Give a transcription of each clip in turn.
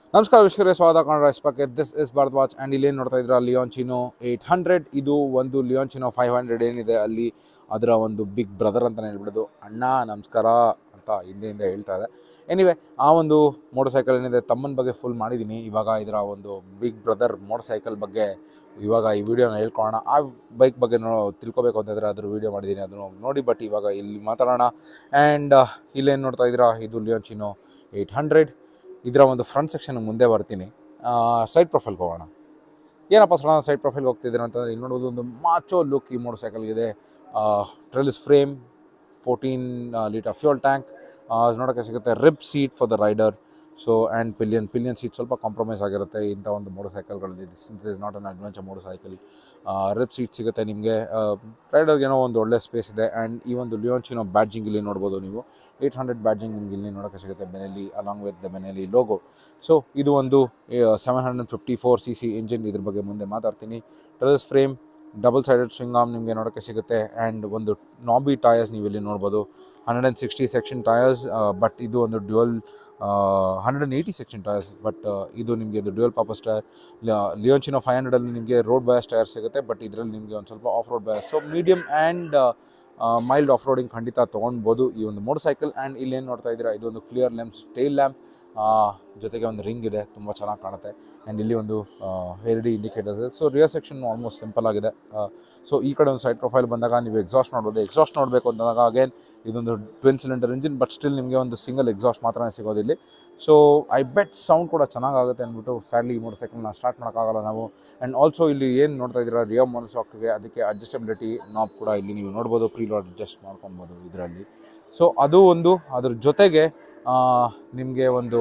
ನಮಸ್ಕಾರ ವೀಕ್ಷಕರೇ ಸ್ವಾಗತ ಕನ್ನಡ ಸ್ಪಕ್ಕೆ this is Bharat watch and ಇಲ್ಲಿ ಏನು ನೋಡ್ತಾ ಇದ್ರ ಲಿಯಾನ್ ಚಿನೋ ಏಯ್ಟ್ ಹಂಡ್ರೆಡ್ ಇದು ಒಂದು ಲಿಯಾನ್ ಚಿನೋ ಫೈವ್ ಹಂಡ್ರೆಡ್ ಏನಿದೆ ಅಲ್ಲಿ ಅದರ ಒಂದು ಬಿಗ್ ಬ್ರದರ್ ಅಂತಲೇ ಹೇಳ್ಬಿಡೋದು ಅಣ್ಣ ನಮಸ್ಕಾರ ಅಂತ ಹಿಂದೆಯಿಂದ ಹೇಳ್ತಾ ಇದೆ ಎನಿವೆ ಆ ಒಂದು ಮೋಟರ್ ಸೈಕಲ್ ಏನಿದೆ ತಮ್ಮನ ಬಗ್ಗೆ ಫುಲ್ ಮಾಡಿದ್ದೀನಿ ಇವಾಗ ಇದರ ಒಂದು ಬಿಗ್ ಬ್ರದರ್ ಮೋಟರ್ ಸೈಕಲ್ ಬಗ್ಗೆ ಇವಾಗ ಈ ವಿಡಿಯೋನ ಹೇಳ್ಕೊಳ್ಳೋಣ ಆ ಬೈಕ್ ಬಗ್ಗೆ ನೋ ತಿಳ್ಕೊಬೇಕು ಅಂತಂದರೆ ಅದ್ರ ವಿಡಿಯೋ ಮಾಡಿದ್ದೀನಿ ಅದನ್ನು ನೋಡಿ ಬಟ್ ಇವಾಗ ಇಲ್ಲಿ ಮಾತಾಡೋಣ ಆ್ಯಂಡ್ ಇಲ್ಲೇನು ನೋಡ್ತಾ ಇದ್ದೀರಾ ಇದು ಲಿಯಾನ್ ಚಿನೋ ಏಯ್ಟ್ ಹಂಡ್ರೆಡ್ ಇದರ ಒಂದು ಫ್ರಂಟ್ ಸೆಕ್ಷನ್ ಮುಂದೆ ಬರ್ತೀನಿ ಸೈಡ್ ಪ್ರೊಫೈಲ್ಗೆ ಹೋಗೋಣ ಏನಪ್ಪ ಸಣ್ಣ ಸೈಡ್ ಪ್ರೊಫೈಲ್ಗೆ ಹೋಗ್ತಿದ್ದೀರ ಅಂತಂದರೆ ಇಲ್ಲಿ ನೋಡೋದು ಒಂದು ಮಾಚೋ ಲುಕ್ ಈ ಮೋಟರ್ ಸೈಕಲ್ಗಿದೆ trellis frame fourteen litre fuel tank ನೋಡೋಕ್ಕೆ ಸಿಗುತ್ತೆ rib seat for the rider so and pillion pillion seat ಸ್ವಲ್ಪ ಕಾಂಪ್ರಮೈಸ್ ಆಗಿರುತ್ತೆ ಇಂಥ ಒಂದು ಮೋಟರ್ ಸೈಕಲ್ಗಳಲ್ಲಿ this is not an adventure motor cycle rib seat ಸಿಗುತ್ತೆ ನಿಮಗೆ ರೈಡರ್ಗೆ ಏನೋ ಒಂದು ಒಳ್ಳೆ ಸ್ಪೇಸ್ ಇದೆ ಆ್ಯಂಡ್ ಈ ಒಂದು ಲಿಯೋನ್ಚಿನೋ ಬ್ಯಾಡ್ಜಿಂಗ್ ಇಲ್ಲಿ ನೋಡ್ಬೋದು ನೀವು ಏಯ್ಟ್ ಹಂಡ್ರೆಡ್ ಬ್ಯಾಡ್ಜಿಂಗ್ ನಿಮ್ಗೆ ಇಲ್ಲಿ ನೋಡೋಕ್ಕೆ ಸಿಗುತ್ತೆ Benelli along with the Benelli logo so ಇದು ಒಂದು seven hundred fifty four C C engine ಇದ್ರ ಬಗ್ಗೆ ಮುಂದೆ ಮಾತಾಡ್ತೀನಿ trellis frame double sided swing arm ನಿಮಗೆ ನೋಡೋಕ್ಕೆ ಸಿಗುತ್ತೆ ಆ್ಯಂಡ್ ಒಂದು ನಾಬಿ ಟಯರ್ಸ್ ನೀವು ಇಲ್ಲಿ ನೋಡ್ಬೋದು hundred and sixty section tyres but ಇದು ಒಂದು dual hundred and eighty section tyres but ಇದು ನಿಮಗೆ ಒಂದು dual purpose tyre Leoncino five ಹಂಡ್ರೆಡಲ್ಲಿ ನಿಮಗೆ ರೋಡ್ ಬಯಸ್ ಟಯರ್ ಸಿಗುತ್ತೆ ಬಟ್ ಇದರಲ್ಲಿ ನಿಮಗೆ ಒಂದು ಸ್ವಲ್ಪ off road bias so medium and mild off roading ಖಂಡಿತ ತೊಗೊಳ್ಬೋದು ಈ ಒಂದು ಮೋಟರ್ ಸೈಕಲ್ ಆ್ಯಂಡ್ ಇಲ್ಲೇನು ನೋಡ್ತಾ ಇದ್ದೀರಾ ಇದು ಒಂದು ಕ್ಲಿಯರ್ ಲ್ಯಾಂಪ್ಸ್ ಟೇಲ್ ಲ್ಯಾಂಪ್ ಜೊತೆಗೆ ಒಂದು ರಿಂಗ್ ಇದೆ ತುಂಬ ಚೆನ್ನಾಗಿ ಕಾಣುತ್ತೆ ಆ್ಯಂಡ್ ಇಲ್ಲಿ ಒಂದು ಎಲ್ ಡಿ ಇಂಡಿಕೇಟರ್ಸ್ ಇದೆ so rear section almost simple ಆಗಿದೆ ಸೊ ಈ ಕಡೆ ಒಂದು ಸೈಡ್ ಪ್ರೊಫೈಲ್ ಬಂದಾಗ ನೀವು ಎಕ್ಸಾಸ್ಟ್ ನೋಡ್ಬೋದು ಎಕ್ಸಾಸ್ಟ್ ನೋಡಬೇಕು ಅಂದಾಗ ಅಗೇನ್ ಇದೊಂದು twin cylinder engine but still ನಿಮಗೆ ಒಂದು ಸಿಂಗಲ್ ಎಕ್ಸಾಸ್ಟ್ ಮಾತ್ರನೇ ಸಿಗೋದು ಇಲ್ಲಿ ಸೊ ಐ ಬೆಟ್ ಸೌಂಡ್ ಕೂಡ ಚೆನ್ನಾಗಾಗುತ್ತೆ ಅಂದ್ಬಿಟ್ಟು ಸ್ಯಾಡ್ಲಿ ಈ ಮೋಟರ್ ಸೈಕಲ್ನ ಸ್ಟಾರ್ಟ್ ಮಾಡೋಕ್ಕಾಗಲ್ಲ ನಾವು ಆ್ಯಂಡ್ ಆಲ್ಸೋ ಇಲ್ಲಿ ಏನು ನೋಡ್ತಾ ಇದ್ದೀರಾ ರಿಯರ್ ಮೊನೋಸಾಕ್ಗೆ ಅದಕ್ಕೆ ಅಡ್ಜಸ್ಟಬಿಲಿಟಿ ನಾಬ್ ಕೂಡ ಇಲ್ಲಿ ನೀವು ನೋಡ್ಬೋದು ಪ್ರೀಲೋಡ್ ಅಡ್ಜಸ್ಟ್ ಮಾಡ್ಕೊಬೋದು ಇದರಲ್ಲಿ ಸೊ ಅದು ಒಂದು ಅದ್ರ ಜೊತೆಗೆ ನಿಮಗೆ ಒಂದು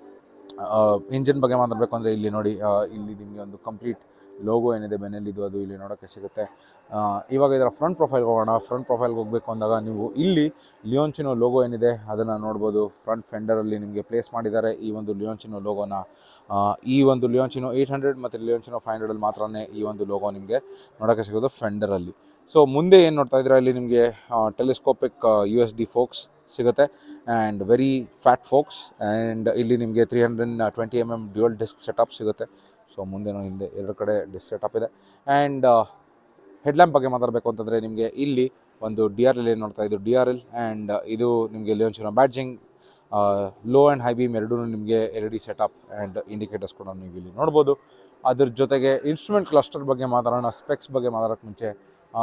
ಇಂಜಿನ್ ಬಗ್ಗೆ ಮಾತಾಡಬೇಕು ಅಂದರೆ ಇಲ್ಲಿ ನೋಡಿ ಆ, ಇಲ್ಲಿ ನಿಮಗೆ ಒಂದು ಕಂಪ್ಲೀಟ್ ಲೋಗೋ ಏನಿದೆ ಬೆನ್ನೆಲ್ಲಿದ್ದು ಅದು ಇಲ್ಲಿ ನೋಡೋಕ್ಕೆ ಸಿಗುತ್ತೆ ಆ, ಇವಾಗ ಇದರ ಫ್ರಂಟ್ ಪ್ರೊಫೈಲ್ಗೆ ಹೋಗೋಣ ಫ್ರಂಟ್ ಪ್ರೊಫೈಲ್ಗೆ ಹೋಗಬೇಕು ಅಂದಾಗ ನೀವು ಇಲ್ಲಿ ಲಿಯೋನ್ಚಿನೋ ಲೋಗೋ ಏನಿದೆ ಅದನ್ನು ನೋಡ್ಬೋದು ಫ್ರಂಟ್ ಫೆಂಡರಲ್ಲಿ ನಿಮಗೆ ಪ್ಲೇಸ್ ಮಾಡಿದ್ದಾರೆ ಈ ಒಂದು ಲಿಯೋನ್ಚಿನೋ ಲೋಗೋನ ಆ, ಈ ಒಂದು ಲಿಯೋನ್ಚಿನೋ ಏಯ್ಟ್ ಹಂಡ್ರೆಡ್ ಮತ್ತು ಲಿಯೋನ್ಚಿನೋ ಫೈವ್ ಹಂಡ್ರೆಡಲ್ಲಿ ಮಾತ್ರನೇ ಈ ಒಂದು ಲೋಗೋ ನಿಮಗೆ ನೋಡೋಕ್ಕೆ ಸಿಗೋದು ಫೆಂಡರಲ್ಲಿ ಸೊ ಮುಂದೆ ಏನು ನೋಡ್ತಾ ಇದ್ದೀರಾ ಇಲ್ಲಿ ನಿಮಗೆ telescopic U S D forks ಸಿಗುತ್ತೆ and very fat forks and ಇಲ್ಲಿ ನಿಮಗೆ three hundred twenty M M dual disc setup ಸಿಗುತ್ತೆ ಸೊ ಮುಂದೆನೂ ಹಿಂದೆ ಎರಡು ಕಡೆ ಡಿಸ್ಕ್ ಸೆಟಪ್ ಇದೆ ಆ್ಯಂಡ್ ಹೆಡ್ಲ್ಯಾಂಪ್ ಬಗ್ಗೆ ಮಾತಾಡಬೇಕು ಅಂತಂದರೆ ನಿಮಗೆ ಇಲ್ಲಿ ಒಂದು ಡಿ ಆರ್ ಎಲ್ ಏನು ನೋಡ್ತಾ ಇದ್ದು ಡಿ ಆರ್ ಎಲ್ ಆ್ಯಂಡ್ ಇದು ನಿಮಗೆ Leoncino badging low and high beam ಎರಡೂ ನಿಮಗೆ L D setup and indicators ಕೂಡ ನೀವು ಇಲ್ಲಿ ನೋಡ್ಬೋದು ಅದ್ರ ಜೊತೆಗೆ ಇನ್ಸ್ಟ್ರೂಮೆಂಟ್ ಕ್ಲಸ್ಟರ್ ಬಗ್ಗೆ ಮಾತಾಡೋಣ ಸ್ಪೆಕ್ಸ್ ಬಗ್ಗೆ ಮಾತಾಡೋಕ್ಕೆ ಮುಂಚೆ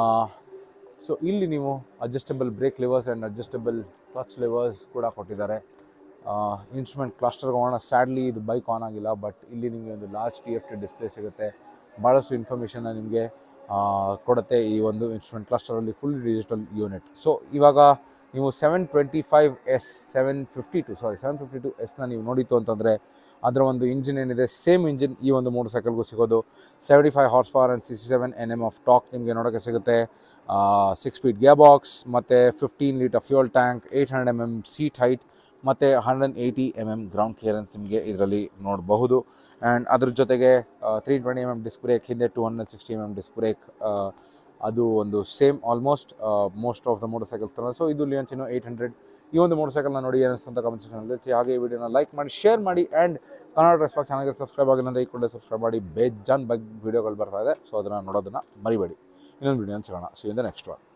ಸೊ ಇಲ್ಲಿ ನೀವು adjustable brake levers and adjustable clutch levers ಕೂಡ ಕೊಟ್ಟಿದ್ದಾರೆ ಇನ್ಸ್ಟ್ರೂಮೆಂಟ್ ಕ್ಲಸ್ಟರ್ಗೆ ಹೋಗೋಣ ಸ್ಯಾಡ್ಲಿ ಇದು ಬೈಕ್ ಆನ್ ಆಗಿಲ್ಲ ಬಟ್ ಇಲ್ಲಿ ನಿಮಗೆ ಒಂದು large T F T display ಸಿಗುತ್ತೆ ಭಾಳಷ್ಟು ಇನ್ಫಾರ್ಮೇಷನ್ನ ನಿಮಗೆ ಕೊಡುತ್ತೆ ಈ ಒಂದು ಇನ್ಸ್ಟ್ರೂಮೆಂಟ್ ಕ್ಲಸ್ಟರಲ್ಲಿ ಫುಲ್ ಡಿಜಿಟಲ್ ಯೂನಿಟ್ ಸೊ ಇವಾಗ ನೀವು seven twenty five S seven fifty two sorry seven fifty two ಎಸ್ನ ನೀವು ನೋಡಿತ್ತು ಅಂತಂದರೆ ಅದರ ಒಂದು ಇಂಜಿನ್ ಏನಿದೆ ಸೇಮ್ ಇಂಜಿನ್ ಈ ಒಂದು ಮೋಟರ್ ಸೈಕಲ್ಗೂ ಸಿಗೋದು seventy five horse power and sixty seven N M of torque ನಿಮಗೆ ನೋಡೋಕ್ಕೆ ಸಿಗುತ್ತೆ ಸಿಕ್ಸ್ ಸ್ಪೀಡ್ ಗೇರ್ ಬಾಕ್ಸ್ ಮತ್ತು fifteen litre fuel tank eight hundred M M seat height ಮತ್ತು hundred and eighty M M ground clearance ನಿಮಗೆ ಇದರಲ್ಲಿ ನೋಡಬಹುದು and ಅದ್ರ ಜೊತೆಗೆ three twenty M M disc brake ಹಿಂದೆ two hundred sixty M M disc brake ಅದು ಒಂದು same almost most of the motor cycle ಥರ ಸೊ ಇದು ಲಿಯನ್ಚಿನೋ ಏಯ್ಟ್ ಹಂಡ್ರೆಡ್ ಈ ಒಂದು ಮೋಟರ್ ಸೈಕಲ್ನ ನೋಡಿ ಏನಿಸ್ತು ಅಂತ ಕಮೆಂಟ್ ಸೆಕ್ಷನಲ್ಲಿ ತಿಳಿಸಿ ಹಾಗೆ ಈ ವಿಡಿಯೋನ ಲೈಕ್ ಮಾಡಿ ಶೇರ್ ಮಾಡಿ ಆ್ಯಂಡ್ ಕನ್ನಡ ರೆಸ್ಪಾಕ್ ಚಾನಲ್ಗೆ ಸಬ್ಸ್ಕ್ರೈಬ್ ಆಗಿಲ್ಲ ಅಂದರೆ ಈ ಕೂಡಲೇ ಸಬ್ಸ್ಕ್ರೈಬ್ ಮಾಡಿ ಬೇಜಾನ್ ಬಗ್ ವೀಡಿಯೋಗಳು ಬರ್ತಾ ಇದೆ ಸೊ ಅದನ್ನು ನೋಡೋದನ್ನು ಮರಿಬೇಡಿ ಇನ್ನೊಂದು ವಿಡಿಯೋ ಸಿಗೋಣ ಸೊ ಇಂದ ನೆಕ್ಸ್ಟ್ ಒನ್